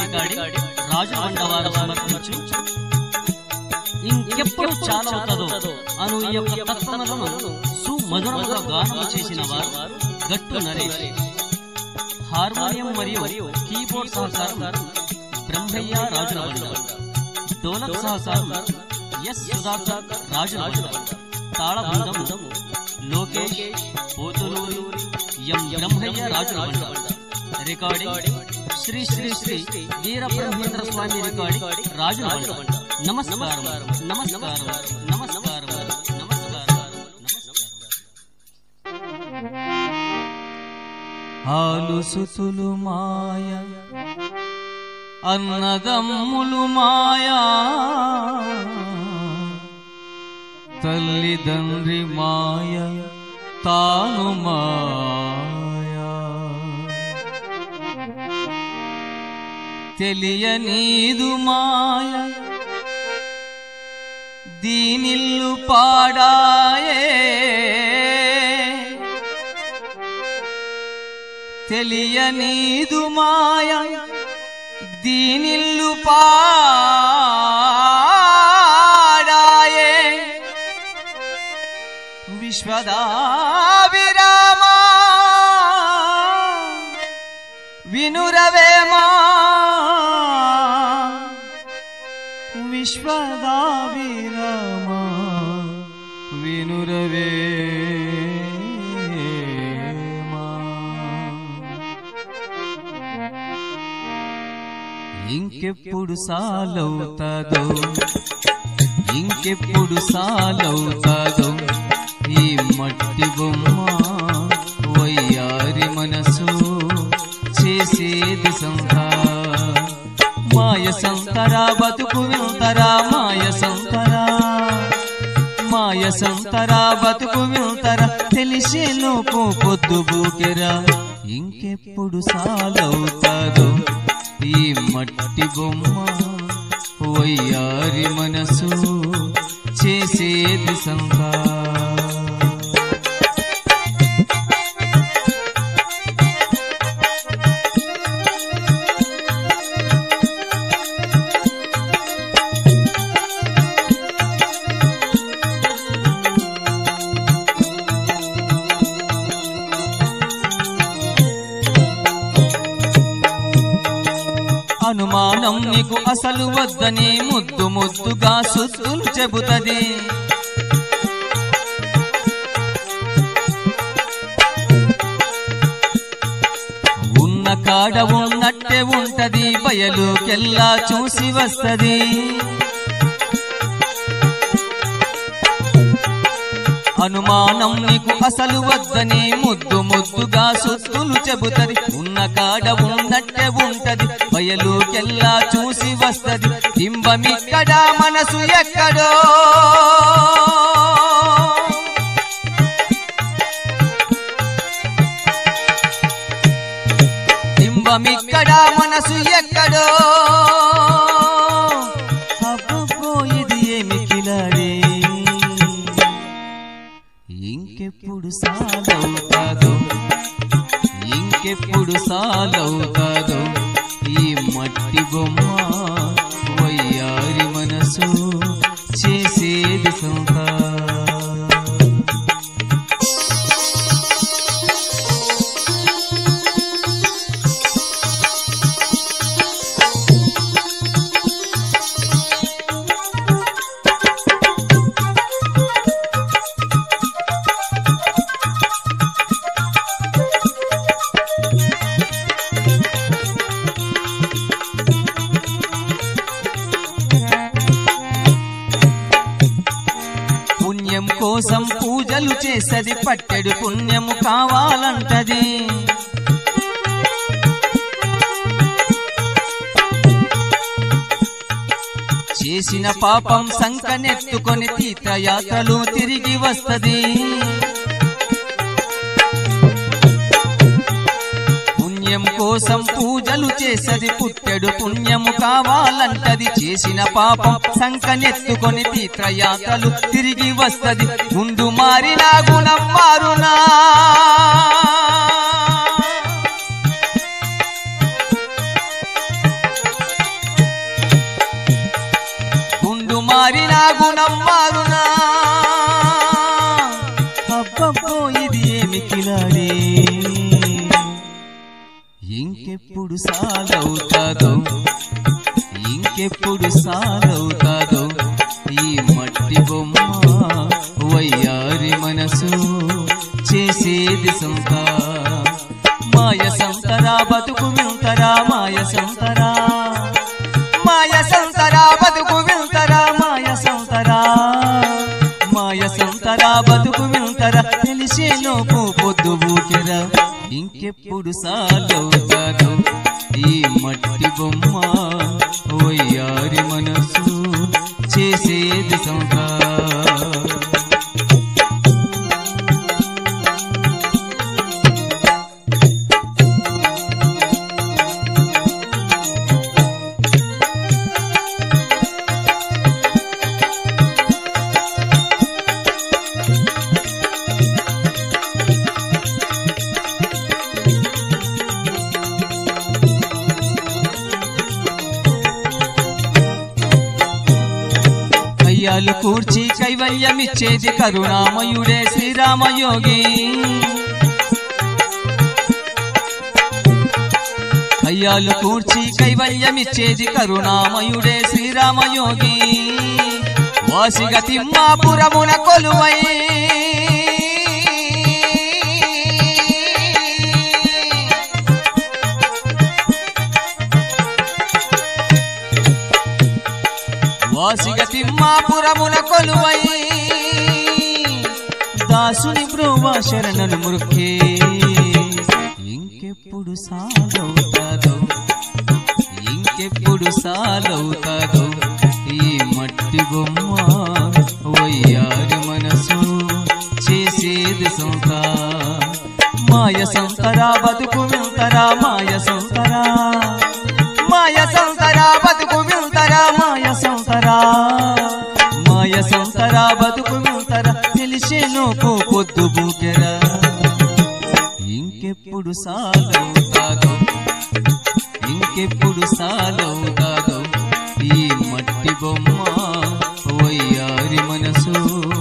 recording రాజు వండవారు సమర్పించు ఇంకెప్పుడు చాలా అవుతుందో అను ఈ యొక్క తత్వములను సుమధురముగా గానం చేసిన వారు గట్టు నరేష్ హార్మోనియం మరియు కీబోర్డ్ సహకారం బ్రహ్మయ్య రాజుల వండ డోలక్ సహకారం ఎస్ సుధాకర్ రాజుల వండ తాళబృందం లోకేష్ పోతులూరు ఎం బ్రహ్మయ్య రాజుల వండ రికార్డింగ్ శ్రీ శ్రీ శ్రీ వీర బ్రహ్మేంద్ర స్వామి రికార్డింగ్ రాజుల వండ నమస్కారం నమస్కారం నమస్కారం నమస్కారం ఆలుసుతులు మాయ అన్నదమ్ములు మాయా తల్లిదండ్రి మాయ తాను మాయా తెలియనీదు మాయ దీనిల్లు పాడాయే తెలియనీదు మాయ దీనిల్లు పాడాయే విశ్వదావిరామా వినురవేమా విశ్వదావిరామా వినురవేమా ఇంకెప్పుడు సాలవుతాదో ఇంకెప్పుడు సాలవుతాదో ఈ మట్టి బొమ్మ వయ్యారి మనసు చేసేది సంతా మాయ సంతరా బతుకు వింతరా మాయ సంతరా మాయ సంతరా బతుకు వింతరా తెలిసే లోపు పొద్దు బూకెరా ఇంకెప్పుడు సాలవుతాదో ఈ మట్టి బొమ్మ వయ్యారి మనసు చేసేది సంతా అనుమానం నీకు అసలు వద్దని ముద్దు ముద్దుగా సుద్దులు చెబుతది ఉన్న కాడ ఉన్నట్టే ఉంటది బయలుకెల్లా చూసి వస్తది అనుమానం నీకు అసలు వద్దని ముద్దు ముద్దుగా సుత్తులు చెబుతది ఉన్న కాడ ఉన్నట్టే ఉంటది బయలుకెల్లా చూసి వస్తది బింబమిక్కడ మనసు ఎక్కడో బింబమిక్కడ మనసు ఎక్కడో అబ్బబ్బో ఇది ఏమి కిలాడే ఇంకెప్పుడు సాలవుతాదో ఇంకెప్పుడు సాలవుతాదో ఈ మట్టి బొమ్మ వయ్యారి మనసు చేసేది సంతా పుణ్యం కోసం పూజలు చేసది పట్టెడు పుణ్యము కావాలంటది చేసిన పాపం సంకనెత్తుకొని తీర్థయాత్రలు తిరిగి వస్తది పుణ్యం కోసం పూజలు చేసది పుట్టెడు పుణ్యము కావాలంటది చేసిన పాపం సంకనెత్తుకొని తీర్థయాత్రలు తిరిగి వస్తది ముందు మారిన గుణం మారునా నా గుణం మారునా అబ్బబ్బో ఇది ఏమి కిలాడి ఇంకెప్పుడు సాలవుతాదో ఇంకెప్పుడు సాలవుతాదో ఈ మట్టి బొమ్మ వయ్యారి మనసు చేసేది సంత మాయ సంతరా బతుకు వింతరా మాయ సంతరా మాయ సంతరా బతుకు వింతరా మాయ సంతరా మాయ సంతరా బతుకు వింతరా తెలిసే లోపు పొద్దు బూకెరా ఇంకెప్పుడు సాలవుతాదో ఈ మట్టి బొమ్మ వయ్యారి మనసు చేసేది సంతా కయ్యాలు కూర్చి కైవల్యమిచ్చేది కరుణామయుడే శ్రీరామయోగి కయ్యాలు కూర్చి కైవల్యమిచ్చేది కరుణామయుడే శ్రీరామయోగి వాసిగ తిమ్మాపురమున కొలువై వాసిగ తిమ్మాపురమున కొలువై దాసుని బ్రోవా శరణను మృక్కే ఇంకెప్పుడు సాలవుతాదో ఇంకెప్పుడు సాలవుతాదో ఈ మట్టి బొమ్మ వయ్యారి మనసు చేసేది సొంత మాయ సంతరా బతుకు వింతరా మాయ సంతరా మాయ సంతరా బతుకు వింతరా మాయ సంతరా మాయ సంతరా బతుకు వింతరా తెలిసే నోకు పొద్దు బూకెరా ఇంకెప్పుడు సాలవుతాదో ఇంకెప్పుడు సాలవుతాదో ఈ మట్టి బొమ్మ వయ్యారి మనసు